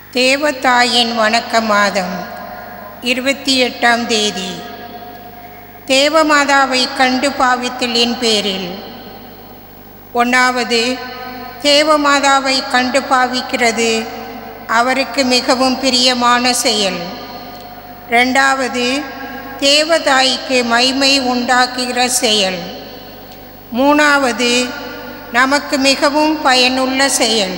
தேவதாயின் வணக்க மாதம் இருபத்தி எட்டாம் தேதி தேவமாதாவை கண்டு பாவித்தலின் பேரில் ஒன்றாவது தேவமாதாவை கண்டு பாவிக்கிறது அவருக்கு மிகவும் பிரியமான செயல் ரெண்டாவது தேவதாய்க்கு மைமை உண்டாக்குகிற செயல் மூணாவது நமக்கு மிகவும் பயனுள்ள செயல்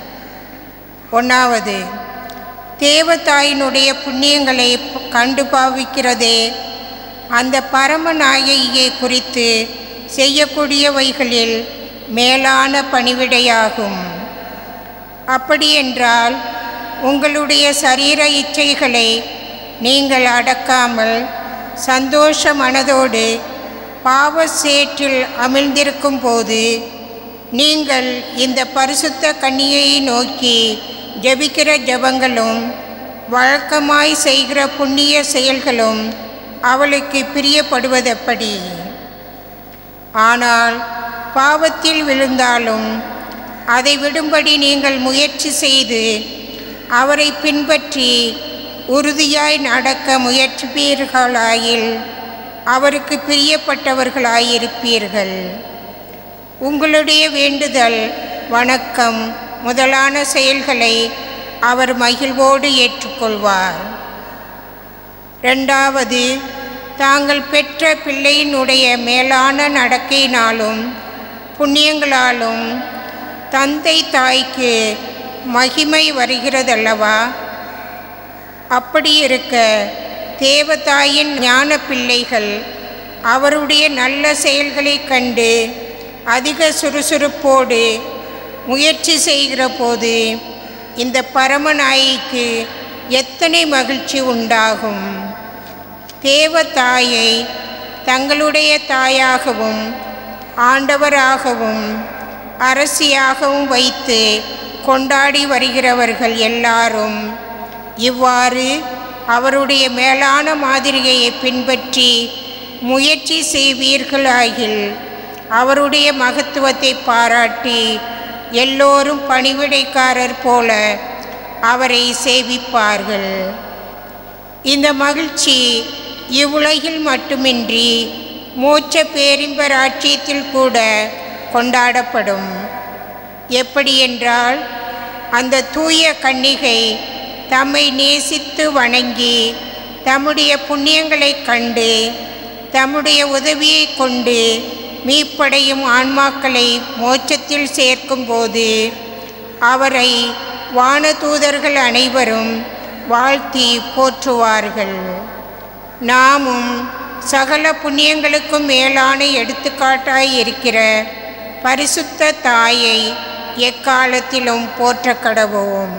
ஒன்றாவது தேவதாயினுடைய புண்ணியங்களை கண்டு பாவிக்கிறதே அந்த பரமநாயகியை குறித்து செய்யக்கூடியவைகளில் மேலான பணிவிடையாகும் அப்படியென்றால் உங்களுடைய சரீர இச்சைகளை நீங்கள் அடக்காமல் சந்தோஷ மனதோடு பாவ சேற்றில் அமிழ்ந்திருக்கும் போது நீங்கள் இந்த பரிசுத்த கன்னியை நோக்கி ஜெபிக்கிற ஜெபங்களும் வழக்கமாய் செய்கிற புண்ணிய செயல்களும் அவளுக்கு பிரியப்படுவதெப்படி ஆனால் பாவத்தில் விழுந்தாலும் அதை விடும்படி நீங்கள் முயற்சி செய்து அவரை பின்பற்றி உறுதியாய் நடக்க முயற்சிப்பீர்களாயில் அவருக்கு பிரியப்பட்டவர்களாயிருப்பீர்கள் உங்களுடைய வேண்டுதல் வணக்கம் முதலான செயல்களை அவர் மகிழ்வோடு ஏற்றுக்கொள்வார் ரெண்டாவது தாங்கள் பெற்ற பிள்ளையினுடைய மேலான நடக்கையினாலும் புண்ணியங்களாலும் தந்தை தாய்க்கு மகிமை வருகிறதல்லவா அப்படி இருக்க தேவதாயின் ஞான பிள்ளைகள் அவருடைய நல்ல செயல்களைக் கண்டு அதிக சுறுசுறுப்போடு முயற்சி செய்கிற போது இந்த பரமநாயிக்கு எத்தனை மகிழ்ச்சி உண்டாகும் தேவதாயை தங்களுடைய தாயாகவும் ஆண்டவராகவும் அரசியாகவும் வைத்து கொண்டாடி வருகிறவர்கள் எல்லாரும் இவ்வாறு அவருடைய மேலான மாதிரியை பின்பற்றி முயற்சி செய்வீர்களாகில் அவருடைய மகத்துவத்தை பாராட்டி எல்லோரும் பணிவிடைக்காரர் போல அவரை சேவிப்பார்கள் இந்த மகிழ்ச்சி இவ்வுலகில் மட்டுமின்றி மூச்ச பேரின்பராட்சியத்தில் கூட கொண்டாடப்படும் எப்படி என்றால் அந்த தூய கன்னிகை தம்மை நேசித்து வணங்கி தம்முடைய புண்ணியங்களைக் கண்டு தம்முடைய உதவியை கொண்டு மீப்படையும் ஆன்மாக்களை மோட்சத்தில் சேர்க்கும்போது அவரை வானதூதர்கள் அனைவரும் வாழ்த்தி போற்றுவார்கள் நாமும் சகல புண்ணியங்களுக்கும் மேலான எடுத்துக்காட்டாய் இருக்கிற பரிசுத்த தாயை எக்காலத்திலும் போற்ற கடவோம்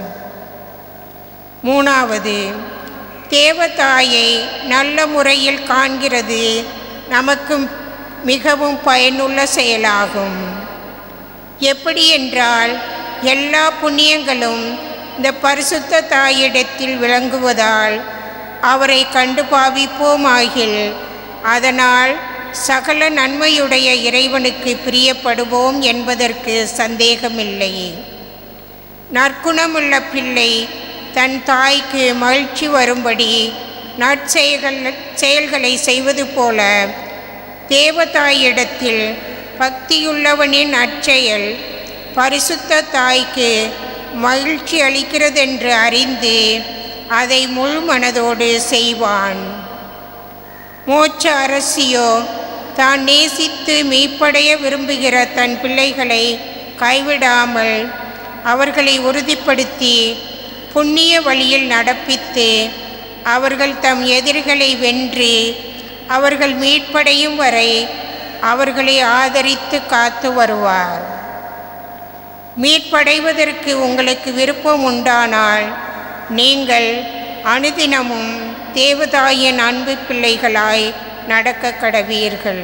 மூணாவது தேவதாயை நல்ல முறையில் காண்கிறது நமக்கு மிகவும் பயனுள்ள செயலாகும் எப்படி என்றால் எல்லா புண்ணியங்களும் இந்த பரிசுத்த தாயிடத்தில் விளங்குவதால் அவரை கண்டு பாவிப்போமாகில் அதனால் சகல நன்மையுடைய இறைவனுக்கு பிரியப்படுவோம் என்பதற்கு சந்தேகமில்லை நற்குணமுள்ள பிள்ளை தன் தாய்க்கு மகிழ்ச்சி வரும்படி நற்செயல்கள் செயல்களை செய்வது போல தேவதாயிடத்தில் பக்தியுள்ளவனின் நற்செயல் பரிசுத்த தாய்க்கு மகிழ்ச்சி அளிக்கிறதென்று அறிந்து அதை முழு மனதோடு செய்வான் மோட்ச அரசியோ தான் நேசித்து மீப்படைய விரும்புகிற தன் பிள்ளைகளை கைவிடாமல் அவர்களை உறுதிப்படுத்தி புண்ணிய வழியில் நடப்பித்து அவர்கள் தம் எதிரிகளை வென்று அவர்கள் மீட்படையும் வரை அவர்களை ஆதரித்து காத்து வருவார் மீட்படைவதற்கு உங்களுக்கு விருப்பம் உண்டானால் நீங்கள் அனுதினமும் தேவதாயின் அன்பு பிள்ளைகளாய் நடக்க கடவீர்கள்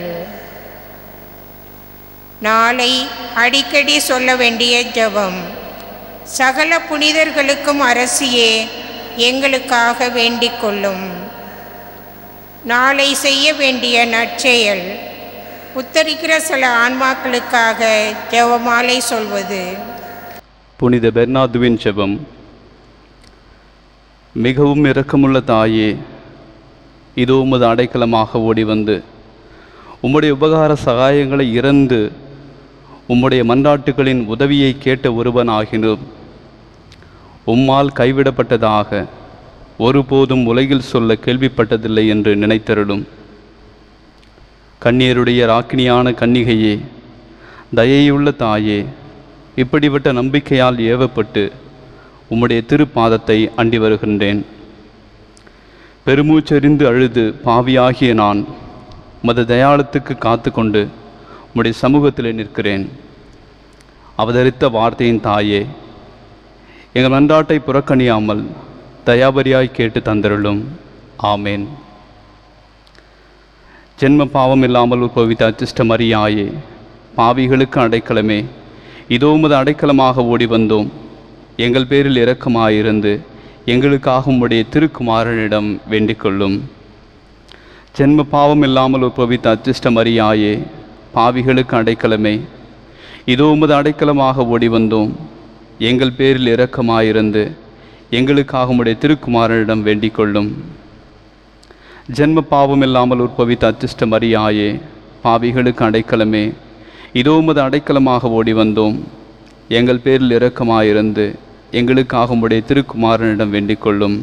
நாளை அடிக்கடி சொல்ல வேண்டிய ஜெபம் சகல புனிதர்களுக்கும் அரசியே எங்களுக்காக வேண்டிக் கொள்ளும் நாளை செய்ய வேண்டிய நற்செயல் உத்தரிக்கிற சில ஆன்மாக்களுக்காக ஜெபமாலை சொல்வது புனித பெர்னாதுவின் ஜெபம் மிகவும் இரக்கமுள்ள தாயே இதோ உமது அடைக்கலமாக ஓடி வந்து உம்முடைய உபகார சகாயங்களை இறந்து உம்முடைய மன்றாட்டுகளின் உதவியை கேட்ட ஒருவன் ஆகினோம் உம்மால் கைவிடப்பட்டதாக ஒருபோதும் உலகில் சொல்ல கேள்விப்பட்டதில்லை என்று நினைத்தருளும் கண்ணீருடைய ராக்கினியான கன்னிகையே தயையுள்ள தாயே இப்படிப்பட்ட நம்பிக்கையால் ஏவப்பட்டு உம்முடைய திருப்பாதத்தை அண்டி வருகின்றேன் பெருமூச்செறிந்து அழுது பாவியாகிய நான் மத தயாளத்துக்கு காத்து கொண்டு உம்முடைய சமூகத்திலே நிற்கிறேன் அவதரித்த வார்த்தையின் தாயே எங்கள் மன்றாட்டை புறக்கணியாமல் தயாபரியாய் கேட்டு தந்தருளும் ஆமேன் ஜென்ம பாவம் இல்லாமல் உற்பவித்த அச்சிஷ்ட மரியாயே பாவிகளுக்கு அடைக்கலமே இதோ உமது அடைக்கலமாக ஓடி வந்தோம் எங்கள் பேரில் இரக்கமாயிருந்து எங்களுக்காக உம்முடைய திருக்குமாரனிடம் வேண்டிக் கொள்ளும் ஜென்ம பாவம் இல்லாமல் உற்பவித்த அச்சிஷ்ட மரியாயே பாவிகளுக்கு அடைக்கலமே இதோ உமது அடைக்கலமாக ஓடி வந்தோம் எங்கள் பேரில் இரக்கமாயிருந்து எங்களுக்காக உம்முடைய திருக்குமாரனிடம் வேண்டிக் கொள்ளும் ஜென்ம பாவம் இல்லாமல் உற்பவித்த அச்சிஷ்ட மரியாயே பாவிகளுக்கு அடைக்கலமே இதோ உமது அடைக்கலமாக ஓடி வந்தோம் எங்கள் பேரில் இரக்கமாயிருந்து எங்களுக்காக உம்முடைய திருக்குமாரனிடம் வேண்டிக் கொள்ளும்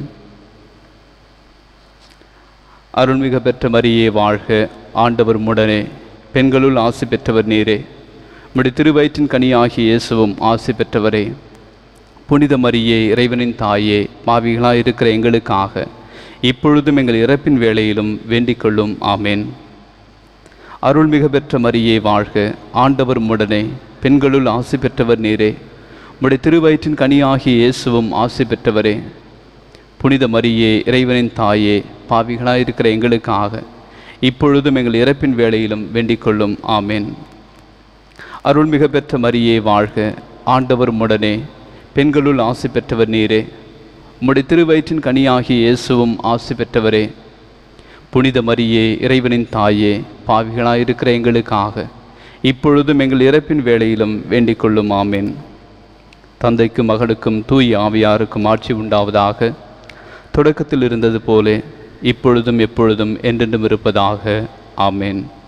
அருள்மிக பெற்ற மரியே வாழ்க ஆண்டவர் முடனே பெண்களுள் ஆசி பெற்றவர் நீரே உம்முடைய திருவயிற்றின் கனியாகிய இயேசுவும் ஆசி பெற்றவரே புனித மரியே இறைவனின் தாயே பாவிகளாய் இருக்கிற எங்களுக்காக இப்பொழுதும் எங்கள் இறப்பின் வேளையிலும் வேண்டிக் கொள்ளும் ஆமேன் அருள்மிக பெற்ற மரியே வாழ்க ஆண்டவர் முடனே பெண்களுள் ஆசி பெற்றவர் நீரே உம்முடைய திருவயிற்றின் கனியாகிய இயேசுவும் ஆசி பெற்றவரே புனித மரியே இறைவனின் தாயே பாவிகளாயிருக்கிற எங்களுக்காக இப்பொழுதும் எங்கள் இறப்பின் வேளையிலும் வேண்டிக் கொள்ளும் ஆமேன் அருள்மிக பெற்ற மரியே வாழ்க ஆண்டவர் முடனே பெண்களுள் ஆசி பெற்றவர் நீரே உம்முடைய திருவயிற்றின் கனியாகிய இயேசுவும் ஆசி பெற்றவரே புனித மரியே இறைவனின் தாயே பாவிகளாயிருக்கிற எங்களுக்காக இப்பொழுதும் எங்கள் இறப்பின் வேளையிலும் வேண்டிக் கொள்ளும் ஆமேன் தந்தைக்கும் மகளுக்கும் தூய் ஆவியாருக்கும் ஆட்சி உண்டாவதாக தொடக்கத்தில் இருந்தது போலே இப்பொழுதும் எப்பொழுதும் என்றென்றும் இருப்பதாக ஆமேன்